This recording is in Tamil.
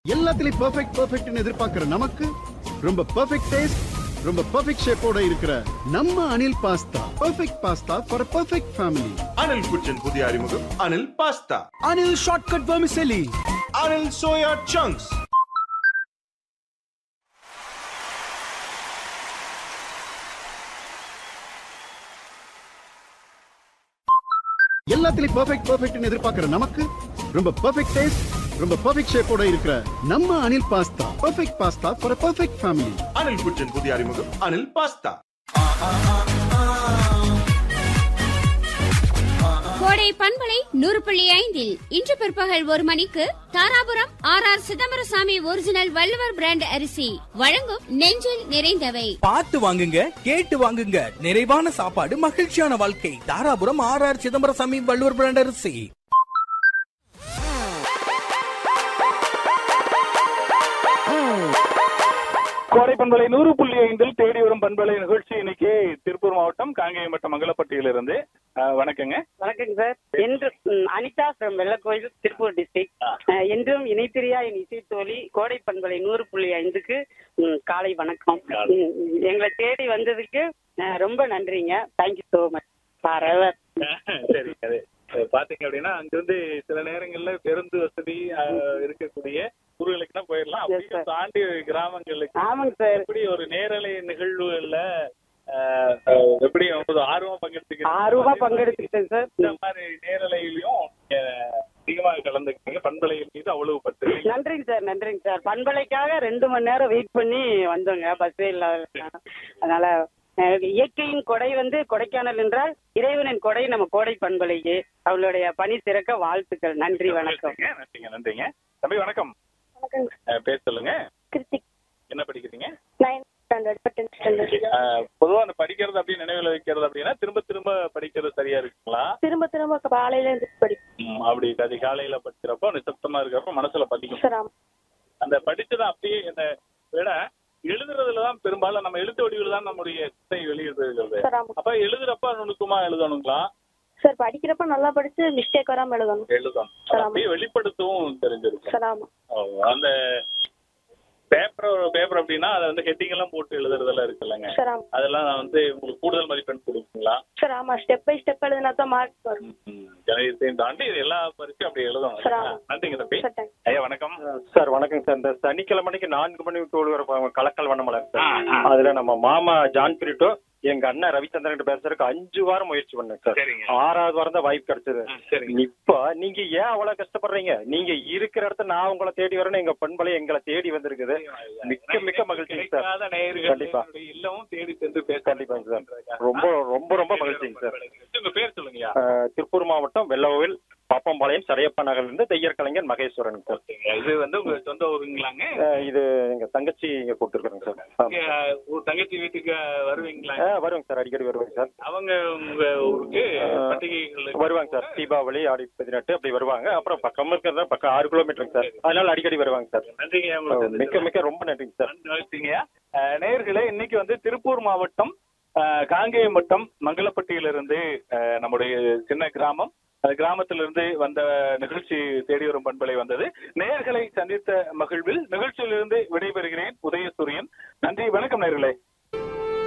எல்லாத்துலயும் பெர்ஃபெக்ட் பெர்ஃபெக்ட்னு எதிர்பார்க்கிற நமக்கு ரொம்ப பெர்ஃபெக்ட் டேஸ்ட் ரொம்ப பெர்ஃபெக்ட் ஷேப்போட இருக்கிற நம்ம Anil pasta perfect pasta for perfect family Anil kitchen புதிய அறிமுகம் Anil pasta Anil shortcut vermicelli Anil soya chunks எல்லாத்துலயும் பெர்ஃபெக்ட் பெர்ஃபெக்ட்னு எதிர்பார்க்கிற நமக்கு ரொம்ப பெர்ஃபெக்ட் டேஸ்ட் ரொம்ப பெர்ஃபெக்ட் ஷேப்போட இருக்கிற நம்ம Anil pasta perfect pasta for perfect family Anil kitchen புதிய அறிமுகம் அனில் பாஸ்தா கோடை பண்பலை நூறு புள்ளி ஐந்தில் இன்று பிற்பகல் ஒரு மணிக்கு Dharapuram R R Chidambarasamy original Valluvar brand அரிசி வழங்கும் நெஞ்சில் நிறைந்தவை பார்த்து வாங்குங்க கேட்டு வாங்குங்க நிறைவான சாப்பாடு மகிழ்ச்சியான வாழ்க்கை Dharapuram R R Chidambarasamy Valluvar brand அரிசி கோடை பண்பலை நூறு புள்ளி ஐந்தில் தேடி வரும் பண்பலை நிகழ்ச்சி இன்னைக்கு திருப்பூர் மாவட்டம் காங்கேயம் வட்டம் மங்களப்பட்டியிலிருந்து அஹ், வணக்கங்க வணக்கங்க சார் என்று ம், அனிதா ஃப்ரம் வெள்ளக்கோயில் திருப்பூர் டிஸ்ட்ரிக்ட் என்றும் இணைப்பிரியா என் இசைத்தோழி கோடை பண்பலை நூறு புள்ளி ஐந்துக்கு ம், காலை வணக்கம் ம், எங்களை தேடி வந்ததுக்கு அஹ், ரொம்ப நன்றிங்க தேங்க்யூ ஸோ மச் பரவர் சரி அது அஹ், பாத்தீங்க அப்படின்னா அங்க வந்து சில நேரங்கள்ல பேருந்து வசதி அஹ், இருக்கக்கூடிய ஊர்களுக்குனா போயிடலாம் Yes, அப்படியே sir. தாண்டி கிராமங்களுக்கு ஆமாங்க சார் எப்படி ஒரு நேரலை நிகழ்வுகள்ல அஹ், அஹ், எப்படி ஒரு ஆர்வமா பங்கெடுத்துக்கிறீங்க ஆர்வமா பங்கெடுத்துக்கிட்டேன் சார் இந்த மாதிரி நேரலையிலயும் அஹ், அதிகமாக கலந்துக்கிட்டீங்க பண்பலையின் மீது அவ்வளவு பத்து நன்றிங்க சார் நன்றிங்க சார் பண்பலைக்காக ரெண்டு மணி நேரம் வெயிட் பண்ணி வந்தோங்க பஸ்ஸே இல்லாத அதனால அஹ், இயற்கையின் கொடை வந்து கொடைக்கானல் என்றால் இறைவனின் கொடை நம்ம கோடை பண்பலைக்கு அவளுடைய பணி சிறக்க வாழ்த்துக்கள் நன்றி வணக்கம் நன்றிங்க, நன்றிங்க நன்றிங்க தம்பி வணக்கம் அஹ், பேர் சொல்லுங்க கிருத்திக் என்ன படிக்கிறீங்க ninth standard tenth standard ah, பொதுவா அந்த படிக்கிறது அப்படி நினைவுல வைக்கிறது அப்படின்னா திரும்ப திரும்ப படிக்கிறது சரியா இருக்குங்களா திரும்ப திரும்ப காலையில இருந்து படிப்பேன் ம், அப்படி அதிகாலையில படிக்கிறப்போ நிசப்தமா இருக்கிறப்ப மனசுல பதிக்கும் சார் ஆமா அந்த படிச்சதை அப்படியே இந்த விட எழுதுறதுல தான் பெரும்பாலும் நம்ம எழுத்து வடிவில் தான் நம்முடைய சிந்தை வெளியிடுறது சார் ஆமா அப்ப எழுதுறப்ப நுணுக்கமா எழுதணுங்களா சார் படிக்கிறப்ப நல்லா படிச்சு மிஸ்டேக் வராம எழுதணும் எழுதணும் சார், ஆமா. அப்படியே வெளிப்படுத்தவும் தெரிஞ்சிருக்கும் சார் ஆமா ஓ, அந்த பேப்பர் பேப்பர் அப்படின்னா அதை வந்து ஹெட்டிங் எல்லாம் போட்டு எழுதுறதெல்லாம் இருக்குல்லங்க சார் ஆமா அதெல்லாம் நான் வந்து உங்களுக்கு கூடுதல் மதிப்பெண் கொடுக்குங்களா சார் ஆமா ஸ்டெப் பை ஸ்டெப் எழுதினா தான் மார்க் வரும் ஜனவரியத்தையும் தாண்டி இது எல்லா பரிசையும் அப்படி எழுதணும் சார், ஆமா. நன்றிங்க தம்பி சார் தேங்க்ஸ் ஐயா வணக்கம் சார் வணக்கம் சார் இந்த சனிக்கிழமைக்கு நான்கு மணி விட்டு வர கலக்கல் வண்ணமலர் ஆ, சார் ஆ. அதுல நம்ம மாமா ஜான் பிரிட்டோ எங்க அண்ணன் ரவிச்சந்திரன் பேசுறதுக்கு அஞ்சு வாரம் முயற்சி பண்ணேன் சார் சரிங்க. ஆறாவது வாரம் தான் வாய்ப்பு கிடைச்சது ஆ, சரிங்க. இப்ப நீங்க ஏன் அவ்வளவு கஷ்டப்படுறீங்க நீங்க இருக்கிற இடத்துல நான் உங்களை தேடி வரணும் எங்க பண்பலை எங்களை தேடி வந்திருக்குது மிக்க மிக்க மகிழ்ச்சிங்க சார் கிடைக்காத நேயர்கள் கண்டிப்பா. என்னுடைய இல்லமும் தேடி சென்று பேச கண்டிப்பாங்க சார் ரொம்ப ரொம்ப ரொம்ப மகிழ்ச்சிங்க சார் உங்க பேர் சொல்லுங்கய்யா அஹ், திருப்பூர் மாவட்டம் வெள்ளவோவில் பாப்பம்பாளையம் சடையப்பா நகர்ல இருந்து தையர் கலைஞர் மகேஸ்வரன் சார் இது வந்து உங்க சொந்த ஊருங்களாங்க அஹ், இது எங்க தங்கச்சி இங்க கொடுத்துருக்குறேங்க சார் ஆமா. இங்க உங்க தங்கச்சி வீட்டுக்கு வருவீங்களா அஹ், வருவாங்க சார் அடிக்கடி வருவாங்க சார் அவங்க உங்க ஊருக்கு பண்டிகைகளுக்கு வருவாங்க சார் தீபாவளி ஆடி பதினெட்டு அப்படி வருவாங்க அப்புறம் பக்கம் இருக்கிறதா பக்கம் ஆறு கிலோமீட்டருங்க சார் அதனால அடிக்கடி வருவாங்க சார் நன்றிங்க அஹ், உங்களுக்கு மிக்க மிக்க ரொம்ப நன்றிங்க சார் நன்றிங்க அஹ், நேயர்களே இன்னைக்கு வந்து திருப்பூர் மாவட்டம் அஹ், காங்கேயம் வட்டம் மங்களப்பட்டியிலிருந்து அஹ், நம்முடைய சின்ன கிராமம் அந்த கிராமத்திலிருந்து வந்த நிகழ்ச்சி தேடி வரும் பண்பலை வந்தது நேயர்களை சந்தித்த மகிழ்வில் நிகழ்ச்சியிலிருந்து விடைபெறுகிறேன் உதயசூரியன் நன்றி வணக்கம் நேயர்களே